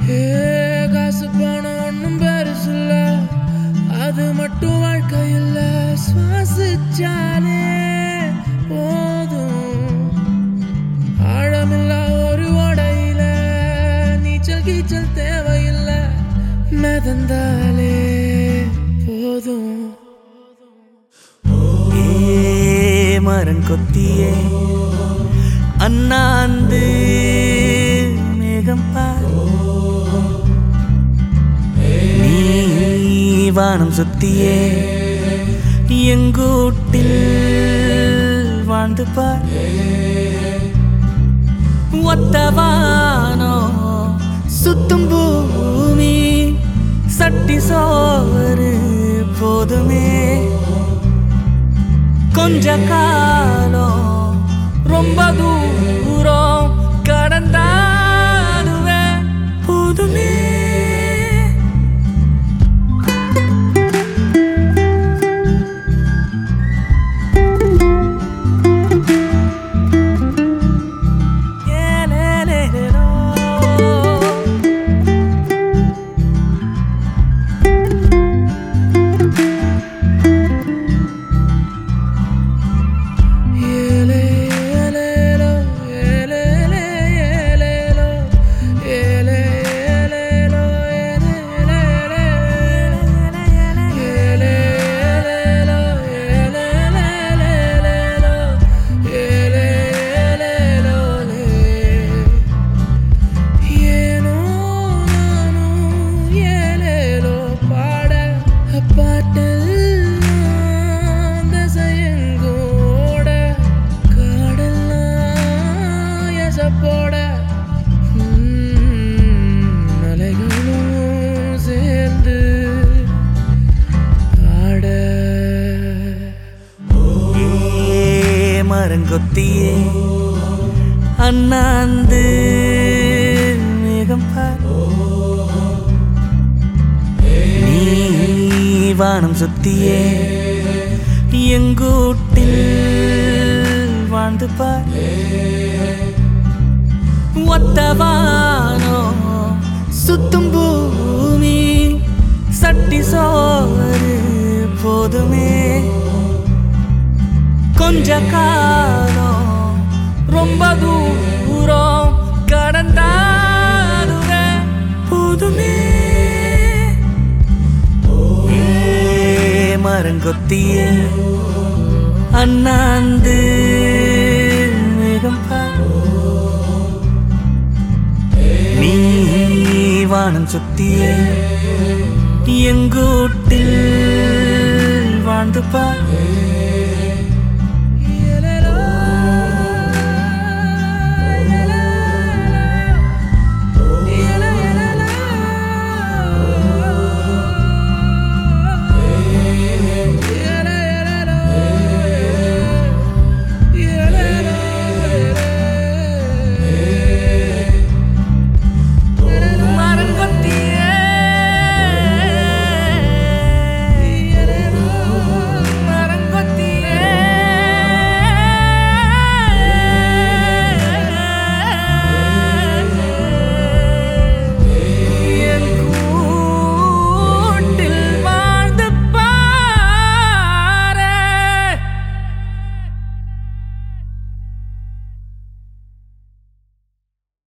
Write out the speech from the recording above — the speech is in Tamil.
ஏ காசு பணம் ஒன்றும் பெருசில்ல அது மட்டும் வாழ்க்கை இல்ல சுவாசிச்சாலே போதும் ஆழமில்லா ஒரு ஓடையில நீச்சல் கீச்சல் தேவையில்லை மிதந்தாலே போதும் ஏ மரங்கொத்தியே அண்ணாந்து மேகம் பார் நீ வானம் சுத்தியே எங்கூட்டில் வாழ்ந்து பார் ஒத்தவானோ சுத்தும் பூமி சட்டி சோறு போதுமே கொஞ்ச காலம் ரொம்ப தூரம் கடந்தாடுவே போதுமே ஏலேலேலேலோ. ஏலே ஏலேலோ, ஏலேலே ஏலேலோ, ஏலே ஏலேலோ, ஏலேலேலே. ஏலே ஏலேலோ, ஏலேலேலேலேலோ, ஏலே ஏலேலோலே. ஏனோ நானும் ஏலேலோ பாட பாட்டெல்லாம் திசையெங்கும் ஓட காடெல்லாம் எசப்போட உம், அலைகளும் சேர்ந்து ஆட ஏ மரங்கொத்தியே அண்ணாந்து மேகம் பார் நீ வானம் சுத்தியே எங்கூட்டில் வாழ்ந்து பார் ஒத்தவானோ சுத்தும் பூமி சட்டி சோறு போதுமே கொஞ்ச காலம் ரொம்ப தூரம் கடந்தாடுவே போதுமே ஏ மரங்கொத்தியே அண்ணாந்து மேகம் பார் நீ வானம் சுத்தியே எங்கூட்டில் வாழ்ந்து பார்